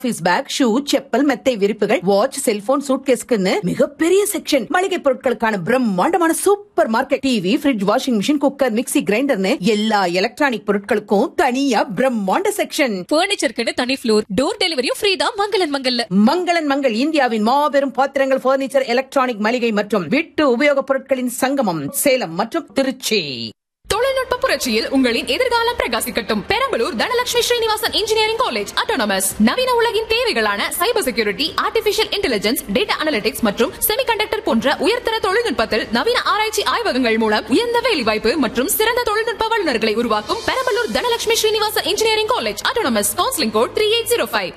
office back shoe chappal மெத்தை விரிப்புகள் watch cellphone சூட்கேஸ்க்குன்னு மிகப்பெரிய section மளிகை பொருட்களுக்கான பிரம்மாண்டமான super market TV fridge washing machine cooker mixie கிரைண்டர்னு எல்லா எலக்ட்ரானிக் பொருட்களுக்கும் தனியா பிரம்மாண்ட செக்ஷன் பர்னிச்சருக்குன்னு தனி ஃப்ளோர் டோர் டெலிவரியும் ஃப்ரீ தான் மங்களன் மங்கல்ல மங்களன் மங்கள் இந்தியாவின் மாபெரும் பாத்திரங்கள் பர்னிச்சர் எலக்ட்ரானிக் மளிகை மற்றும் வீட்டு உபயோகப் பொருட்களின் சங்கமம் சேலம் மற்றும் திருச்சி தொழில்நுட்ப புரட்சியில் உங்களின் எதிர்காலம் பிரகாசிக்கட்டும் Perambalur Dhanalakshmi Srinivasan engineering college autonomous நவீன உலகின் தேவைகளான cyber security artificial intelligence data analytics மற்றும் செமிகண்டக்டர் போன்ற உயர்தர தொழில்நுட்பத்தில் நவீன ஆராய்ச்சி ஆய்வகங்கள் மூலம் உயர்ந்த வேலைவாய்ப்பு மற்றும் சிறந்த தொழில்நுட்ப வல்லுநர்களை உருவாக்கும் Perambalur Dhanalakshmi Srinivasan engineering college autonomous counselling code three eight zero five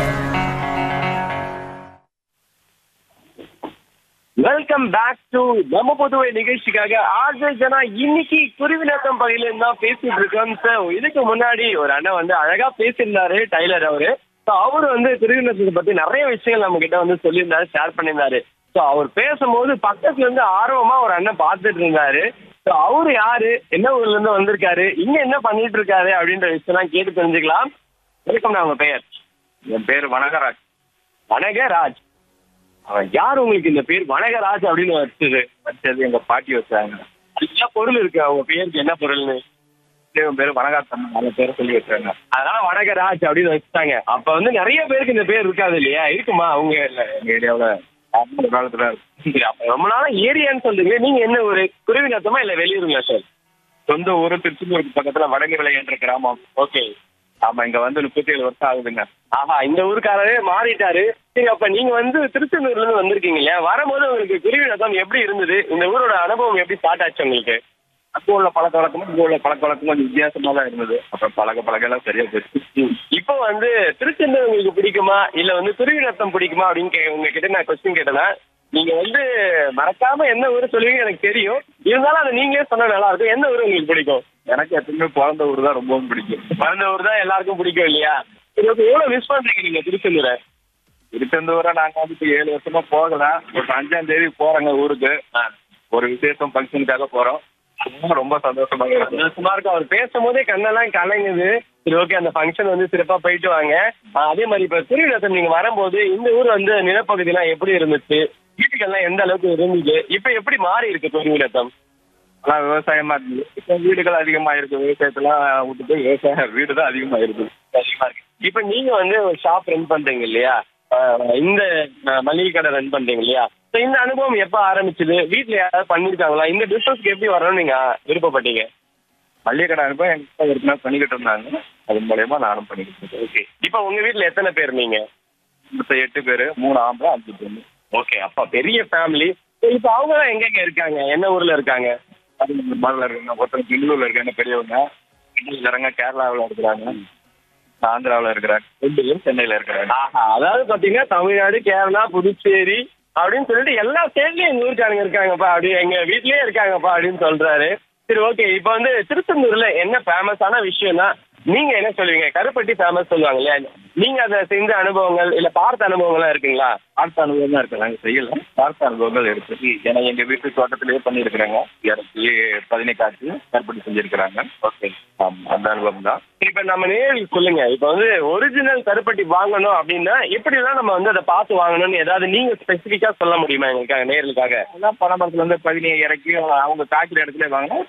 welcome back to நம்ம புதுவை நிகழ்ச்சிக்காக ஆர்ஜே ஜனா இன்னைக்கு குருவிநத்தம் பகுதியில இருந்து தான் பேசிட்டு இருக்கோம் So, இதுக்கு முன்னாடி ஒரு அண்ணன் வந்து அழகா பேசியிருந்தாரு டைலர் அவரு ஸோ அவரு வந்து குருவிநத்தத்தை பத்தி நிறைய விஷயங்கள் நம்ம கிட்ட வந்து சொல்லியிருந்தாரு ஷேர் பண்ணியிருந்தாரு ஸோ அவர் பேசும்போது பக்கத்துல இருந்து ஆர்வமா ஒரு அண்ணன் பார்த்துட்டு இருந்தாரு ஸோ அவரு யாரு என்ன ஊர்ல இருந்து வந்திருக்காரு இங்க என்ன பண்ணிட்டு இருக்காரு அப்படின்ற விஷயம்லாம் கேட்டு தெரிஞ்சுக்கலாம் வெல்கம் உங்க பெயர் என் பேர் வனகராஜ் வனகராஜ் அவன் யார் உங்களுக்கு இந்த பேர் வனகராஜ் அப்படின்னு வச்சது வச்சது எங்க பாட்டி வச்சாங்க என்ன பொருள் இருக்கு அவங்க பேருக்கு என்ன பொருள்னு என் பேர் வனகாத்தம் நல்ல பேரை சொல்லி வச்சாங்க அதனால வனகராஜ் அப்படின்னு வச்சுட்டாங்க அப்ப வந்து நிறைய பேருக்கு இந்த பேர் இருக்காது இல்லையா இருக்குமா அவங்க இல்ல எங்க ஏரியாவுல ஆரம்ப காலத்துல சரி, அப்ப ரொம்ப நாளா ஏரியான்னு சொல்றீங்க நீங்க என்ன ஒரு குருவிநத்தமா இல்ல வெளியூருங்களா சார் சொந்த ஊரு திருச்செந்தூருக்கு பக்கத்துல வடங்கு விலை என்ற கிராமம் ஓகே ஆமா இங்க வந்து முப்பத்தி ஏழு வருஷம் ஆகுதுங்க ஆஹா இந்த ஊருக்காரரே மாறிட்டாரு சரி அப்ப நீங்க வந்து திருச்செந்தூர்ல இருந்து வந்திருக்கீங்க இல்லையா வரும்போது உங்களுக்கு குருவிநத்தம் எப்படி இருந்தது இந்த ஊரோட அனுபவம் எப்படி ஸ்டார்ட் ஆச்சு உங்களுக்கு அப்போ உள்ள பழக்க வழக்கமும் இங்க உள்ள பழக்க வழக்கமும் கொஞ்சம் வித்தியாசமா தான் இருந்தது அப்புறம் பழக பழக எல்லாம் சரியா போச்சு இப்போ வந்து திருச்செந்தூர் உங்களுக்கு பிடிக்குமா இல்ல வந்து திருவிழத்தம் பிடிக்குமா அப்படின்னு கே- உங்ககிட்ட நான் கொஸ்டின் கேட்டேன்னா நீங்க வந்து மறக்காம என்ன ஊர் சொல்லுவீங்க எனக்கு தெரியும் இருந்தாலும் அதை நீங்களே சொன்னா நல்லா இருக்கும் எந்த ஊர் உங்களுக்கு பிடிக்கும் எனக்கு எப்பவுமே பிறந்த ஊர் தான் ரொம்பவும் பிடிக்கும் பிறந்த ஊர் தான் எல்லாருக்கும் பிடிக்கும் இல்லையா சரி ஓகே எவ்வளவு மிஸ் பண்றீங்க நீங்க திருச்செந்தூரை திருச்செந்தூரை நாங்க வந்து இப்ப ஏழு வருஷமா போகல ஒரு அஞ்சாம் தேதி போறோங்க ஊருக்கு ஒரு விசேஷம் ஃபங்க்ஷனுக்காக போறோம் ரொம்ப ரொம்ப சந்தோஷமா இருக்கு சந்தோஷமா இருக்கும் அவர் பேசும்போதே கண்ணெல்லாம் கலங்குது சரி ஓகே அந்த ஃபங்க்ஷன் வந்து சிறப்பா போயிட்டு வாங்க ஆஹ் அதே மாதிரி இப்ப திருவிழாத்தம் நீங்க வரும்போது இந்த ஊர் வந்து நிலப்பகுதியெல்லாம் எப்படி இருந்துச்சு வீட்டுக்கெல்லாம் எந்த அளவுக்கு இருந்துச்சு இப்ப எப்படி மாறி இருக்கு திருவிழாத்தம் ஆனா விவசாயமா இருந்தது இப்போ வீடுகள் அதிகமா இருக்கு விவசாயத்தெல்லாம் விட்டுட்டு விவசாய வீடு தான் அதிகமா இருக்குது அதிகமா இருக்கு இப்ப நீங்க வந்து ஒரு ஷாப் ரன் பண்றீங்க இல்லையா ஆஹ் இந்த ஆஹ் மளிகை கடை ரன் பண்றீங்க இல்லையா So இந்த அனுபவம் எப்ப ஆரம்பிச்சது வீட்ல யாராவது பண்ணிருக்காங்களா இந்த பிசினஸ்க்கு எப்படி வரணும்னு நீங்க விருப்பப்பட்டீங்க மளிகை கடை அனுப்ப எங்க அப்பா ஏற்கனவே பண்ணிக்கிட்டு இருந்தாங்க அது மூலயமா நானும் பண்ணிக்கிட்டு இருக்கேன் ஓகே இப்ப உங்க வீட்ல எத்தனை பேர் நீங்க மொத்தம் எட்டு பேர் மூணு ஆம்பளை அஞ்சு பொண்ணு ஓகே அப்பா பெரிய ஃபேமிலி இப்ப அவங்க எல்லாம் எங்கெங்க இருக்காங்க என்ன ஊர்ல இருக்காங்க அது மதுல இருக்காங்க ஒருத்தர் பெங்களூர்ல இருக்காங்க பெரியவங்க இன்னொருத்தரங்க கேரளாவில் இருக்கிறாங்க ஆந்திராவில் இருக்கிறாங்க ரெண்டு பேரும் சென்னையில் இருக்கிறாங்க ஆஹா அதாவது பாத்தீங்கன்னா தமிழ்நாடு கேரளா புதுச்சேரி அப்படின்னு சொல்லிட்டு எல்லா ஸ்டேட்லயும் எங்க ஊருக்காரங்க இருக்காங்கப்பா அப்படி எங்க வீட்லயே இருக்காங்கப்பா அப்படின்னு சொல்றாரு சரி ஓகே இப்போ வந்து திருச்செந்தூர்ல என்ன ஃபேமஸான விஷயம்னா நீங்க என்ன சொல்லுவீங்க கருப்பட்டி ஃபேமஸ் சொல்லுவாங்க இல்லையா நீங்க அதை செஞ்ச அனுபவங்கள் இல்ல பார்த்த அனுபவங்கள்லாம் இருக்குங்களா பார்த்த அனுபவம் தான் இருக்கு நாங்க செய்யல பார்த்த அனுபவங்கள் இருக்கு ஏன்னா எங்க வீட்டு தோட்டத்திலேயே பண்ணியிருக்கிறாங்க இறச்சி பதினை காய்ச்சி கருப்பட்டி செஞ்சிருக்கிறாங்க ஓகே ஆமா அந்த அனுபவம் தான் இப்ப நம்ம நேரில் சொல்லுங்க இப்ப வந்து ஒரிஜினல் கருப்பட்டி வாங்கணும் அப்படின்னா எப்படிலாம் நம்ம வந்து அதை பார்த்து வாங்கணும்னு ஏதாவது நீங்க ஸ்பெசிபிக்கா சொல்ல முடியுமா எங்களுக்காக நேர்களுக்காக அதான் பனைமரத்துல இருந்து பதினை இறக்கி அவங்க காய்க்கிற இடத்துல வாங்கினா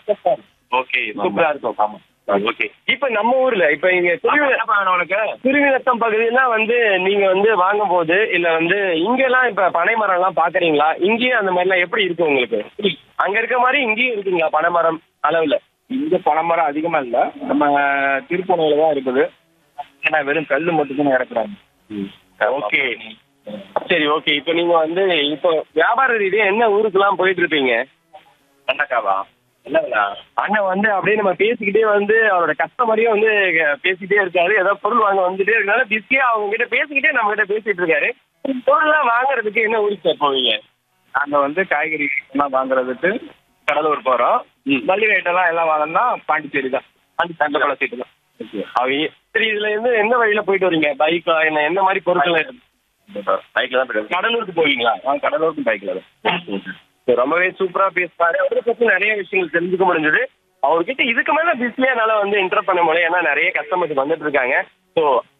ஓகே சூப்பரா இருக்கும் ஆமா ஓகே இப்ப நம்ம ஊர்ல இப்ப இங்க திருவிழா உனக்கு திருவிழத்தம் பகுதியெல்லாம் வந்து நீங்க வந்து வாங்கும் போது இல்ல வந்து இங்கெல்லாம் இப்ப பனை மரம் எல்லாம் பாக்குறீங்களா இங்கேயும் அந்த மாதிரி எல்லாம் எப்படி இருக்கு உங்களுக்கு அங்க இருக்க மாதிரி இங்கேயும் இருக்குங்களா பனை மரம் அளவுல இங்க பனைமரம் அதிகமா இல்ல நம்ம திருப்பூணியில தான் இருக்குது ஏன்னா வெறும் கல்லு மட்டும் தான் இறக்குறாங்க ஓகே சரி ஓகே இப்போ நீங்க வந்து இப்போ வியாபார ரீதியா என்ன ஊருக்குலாம் போயிட்டு இருப்பீங்க கண்டக்காவா இல்லங்களா அண்ணன் வந்து அப்படியே நம்ம பேசிக்கிட்டே வந்து அவரோட கஸ்டமரையே வந்து பேசிக்கிட்டே இருக்காரு ஏதாவது பொருள் வாங்க வந்துட்டே இருக்கனால பிஸியா அவங்க கிட்ட பேசிக்கிட்டே நம்ம கிட்ட பேசிட்டு இருக்காரு பொருள்லாம் வாங்குறதுக்கு என்ன ஊருக்கு சார் போவீங்க நாங்க வந்து காய்கறி எல்லாம் வாங்குறதுக்கு கடலூர் போறோம் மல்லிகை ஐட்டம் எல்லாம் எல்லாம் வாங்கினா பாண்டிச்சேரி தான் பாண்டி தங்கப்பழ சீட்டு தான் அவங்க சரி இதுல இருந்து எந்த வழியில போயிட்டு வரீங்க பைக்கா என்ன எந்த மாதிரி பொருட்கள் பைக்ல தான் போயிடுவோம் கடலூருக்கு போவீங்களா கடலூருக்கு பைக்ல தான் சரி, ரொம்பவே சூப்பரா பேசுறாரு அவரை பத்தி நிறைய விஷயங்கள் தெரிஞ்சுக்க முடிஞ்சது அவர்கிட்ட இதுக்கு மேல பிஸியா என்னால வந்து இன்டர் பண்ண முடியும் ஏன்னா நிறைய கஸ்டமர்ஸ் வந்துட்டு இருக்காங்க ஸோ